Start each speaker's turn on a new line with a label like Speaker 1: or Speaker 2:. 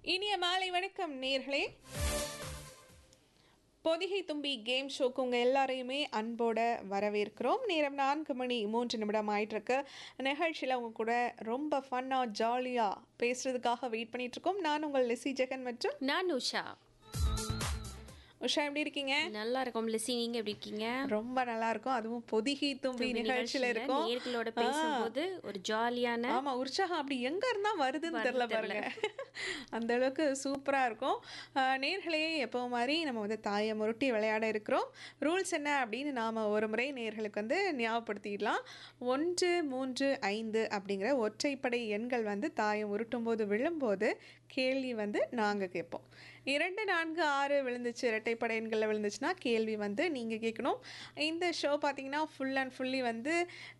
Speaker 1: இனிய மாலை வணக்கம் நேர்களே பொதிகை தும்பி கேம் ஷோக்கு உங்கள் எல்லாரையுமே அன்போட வரவேற்கிறோம் நேரம் நான்கு மணி மூன்று நிமிடம் ஆயிட்டிருக்கு நிகழ்ச்சியில் அவங்க கூட ரொம்ப ஃபன்னாக ஜாலியாக பேசுறதுக்காக வெயிட் பண்ணிட்டு இருக்கோம் நான் உங்கள் லிசி ஜெகன் மற்றும்
Speaker 2: நான் உஷா
Speaker 1: உஷா எப்படி இருக்கீங்க
Speaker 2: நல்லா இருக்கும் லிசி நீங்க எப்படி இருக்கீங்க
Speaker 1: ரொம்ப நல்லா இருக்கும் அதுவும் பொதிகை தும்பி நிகழ்ச்சியில் இருக்கும்
Speaker 2: நேர்களோட பேசும்போது ஒரு ஜாலியான
Speaker 1: ஆமா உற்சாகம் அப்படி எங்க இருந்தா வருதுன்னு தெரியல பாருங்க அந்த அளவுக்கு சூப்பரா இருக்கும் ஆஹ் நேர்களே எப்போ மாதிரி நம்ம வந்து தாயை முருட்டி விளையாட இருக்கிறோம் ரூல்ஸ் என்ன அப்படின்னு நாம ஒரு முறை நேர்களுக்கு வந்து ஞாபகப்படுத்திடலாம் ஒன்று மூன்று ஐந்து அப்படிங்கிற ஒற்றைப்படை எண்கள் வந்து தாயை உருட்டும் போது விழும்போது கேள்வி வந்து நாங்க கேட்போம் இரண்டு நான்கு ஆறு விழுந்துச்சு இரட்டைப்படை எண்களில் விழுந்துச்சுன்னா கேள்வி வந்து நீங்கள் கேட்கணும் இந்த ஷோ பார்த்தீங்கன்னா ஃபுல் அண்ட் ஃபுல்லி வந்து